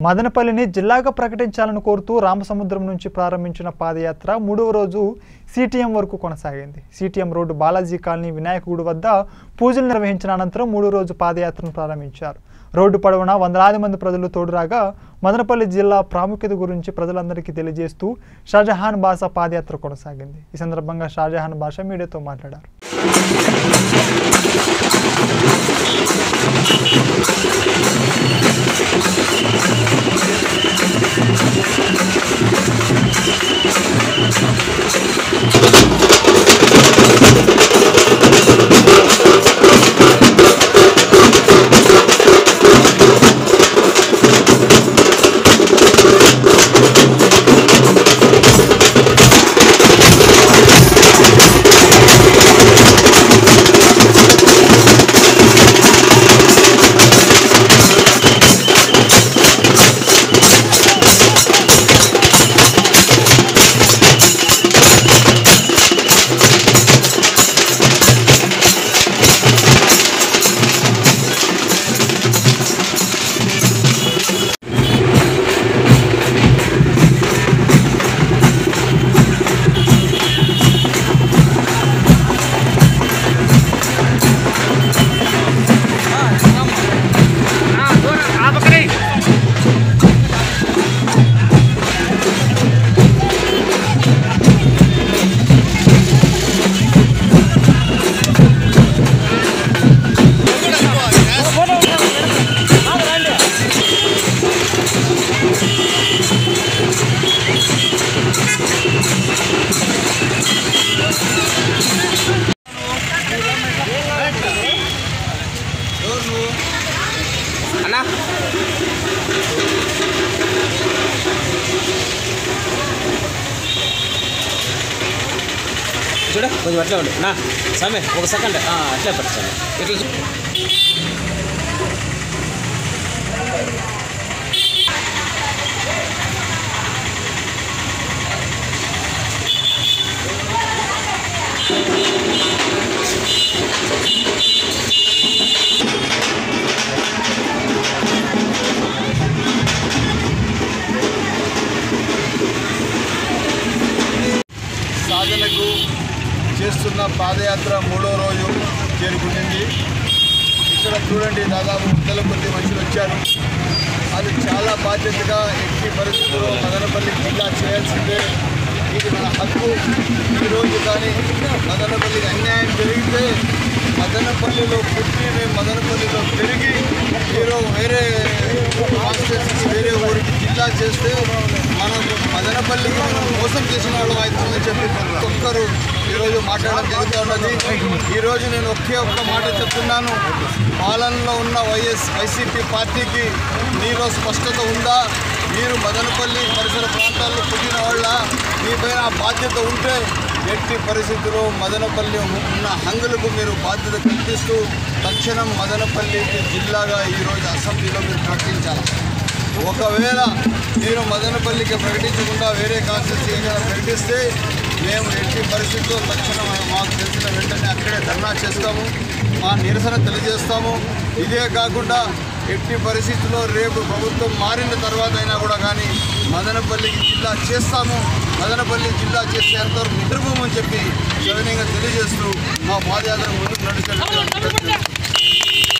మదనపల్లిని జిల్లాగా ప్రకటించాలని కోరుతూ రామసముద్రం నుంచి ప్రారంభించిన పాదయాత్ర మూడవ రోజు సిటిఎం వరకు కొనసాగింది సిటిఎం రోడ్డు బాలాజీ కాలనీ వినాయకుడు వద్ద పూజలు నిర్వహించిన అనంతరం మూడో రోజు పాదయాత్రను ప్రారంభించారు రోడ్డు పొడవునా వందలాది మంది ప్రజలు తోడురాగా మదనపల్లి జిల్లా ప్రాముఖ్యత గురించి ప్రజలందరికీ తెలియజేస్తూ షాజహాన్ బాషా పాదయాత్ర కొనసాగింది ఈ సందర్భంగా షాజహాన్ బాషా మీడియాతో మాట్లాడారు అన్నా చూడ కొంచెం అట్లే ఉండు నా సమే ఒక సెకండ్ ఆ, అట్లే పట్టు సమే ఇట్లా చూ- సాధనకు చేస్తున్న పాదయాత్ర మూడో రోజు చేరుకునింది ఇక్కడ చూడండి దాదాపు వందల కొద్ది మనుషులు వచ్చారు అది చాలా బాధ్యతగా ఎట్టి పరిస్థితుల్లో మదనపల్లి జిల్లా చేయాల్సిందే ఇది మన హక్కు ఈరోజు కానీ మదనపల్లికి అన్యాయం జరిగితే మదనపల్లిలో పుట్టి మేము మదనపల్లిలో పెరిగి ఈరోజు వేరే కాన్స్టిట్యూన్సీ వేరే ఊరికి జిల్లా చేస్తే మనకు మదనపల్లికి మనం మోసం చేసిన వాళ్ళు అవుతుందని చెప్పి ప్రతి ఒక్కరు ఈరోజు మాట్లాడడం జరుగుతూ ఉన్నది ఈరోజు నేను ఒకే ఒక్క మాట చెప్తున్నాను పాలనలో ఉన్న వైఎస్ వైసీపీ పార్టీకి మీలో స్పష్టత ఉందా మీరు మదనపల్లి పరిసర ప్రాంతాల్లో పుట్టిన వాళ్ళ మీపైన ఆ బాధ్యత ఉంటే ఎట్టి పరిస్థితుల్లో మదనపల్లి ఉన్న హంగులకు మీరు బాధ్యత కల్పిస్తూ తక్షణం మదనపల్లికి జిల్లాగా ఈరోజు అసెంబ్లీలో మీరు ప్రకటించాలి ఒకవేళ మీరు మదనపల్లికి ప్రకటించకుండా వేరే కాన్స్టిట్యూన్సీ ఏదైనా ప్రకటిస్తే మేము ఎట్టి పరిస్థితుల్లో తక్షణం మాకు తెలిసిన వెంటనే అక్కడే ధర్నా చేస్తాము మా నిరసన తెలియజేస్తాము ఇదే కాకుండా ఎట్టి పరిస్థితుల్లో రేపు ప్రభుత్వం మారిన తర్వాత అయినా కూడా కానీ మదనపల్లికి జిల్లా చేస్తాము మదనపల్లి జిల్లా చేసేంతవరకు నిద్రపోమని చెప్పి సవినయంగా తెలియజేస్తూ మా పాదయాత్ర ముందుకు నడుస్తున్నట్టు